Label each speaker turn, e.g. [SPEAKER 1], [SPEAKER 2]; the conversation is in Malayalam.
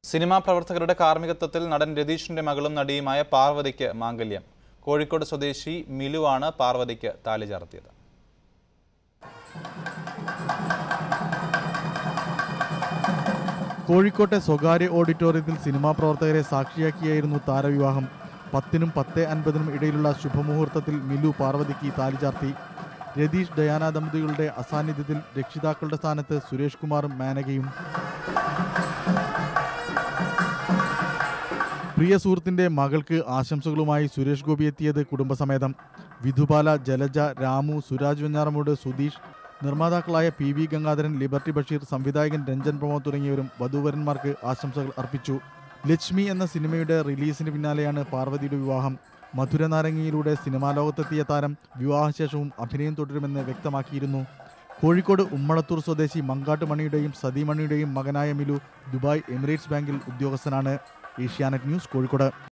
[SPEAKER 1] സിനിമാ പ്രവർത്തകരുടെ കാർമ്മികത്വത്തിൽ നടൻ രതീഷിന്റെ മകളും നടിയുമായ പാർവതിക്ക് മാംഗല്യം കോഴിക്കോട് സ്വദേശി മിലുവാണ് പാർവതിക്ക് താലി ചാർത്തിയത്
[SPEAKER 2] കോഴിക്കോട്ടെ സ്വകാര്യ ഓഡിറ്റോറിയത്തിൽ സിനിമാ പ്രവർത്തകരെ സാക്ഷിയാക്കിയായിരുന്നു താരവിവാഹം പത്തിനും പത്ത് അൻപതിനും ഇടയിലുള്ള ശുഭമുഹൂർത്തത്തിൽ മിലു പാർവതിക്ക് താലി ചാർത്തി രതീഷ് ഡയാന ദമ്പതികളുടെ അസാന്നിധ്യത്തിൽ രക്ഷിതാക്കളുടെ സ്ഥാനത്ത് സുരേഷ് കുമാറും മാനകയും പ്രിയ സുഹൃത്തിന്റെ മകൾക്ക് ആശംസകളുമായി സുരേഷ് ഗോപി എത്തിയത് കുടുംബസമേതം വിധുബാല ജലജ രാമു സുരാജ് വെഞ്ഞാറമൂട് സുധീഷ് നിർമ്മാതാക്കളായ P V Gangadharan Liberty Basheer സംവിധായകൻ രഞ്ജൻ പ്രമോദ് തുടങ്ങിയവരും വധൂവരന്മാർക്ക് ആശംസകൾ അർപ്പിച്ചു ലക്ഷ്മി എന്ന സിനിമയുടെ റിലീസിന് പിന്നാലെയാണ് പാർവതിയുടെ വിവാഹം മധുരനാരങ്ങിയിലൂടെ സിനിമാ ലോകത്തെത്തിയ താരം വിവാഹശേഷവും അഭിനയം തുടരുമെന്ന് വ്യക്തമാക്കിയിരുന്നു കോഴിക്കോട് ഉമ്മളത്തൂർ സ്വദേശി മങ്കാട്ട് മണിയുടെയും സതീമണിയുടെയും മകനായ മിലു ദുബായ് എമിറേറ്റ്സ് ബാങ്കിൽ ഉദ്യോഗസ്ഥനാണ് ഏഷ്യാനെറ്റ് ന്യൂസ് കോഴിക്കോട്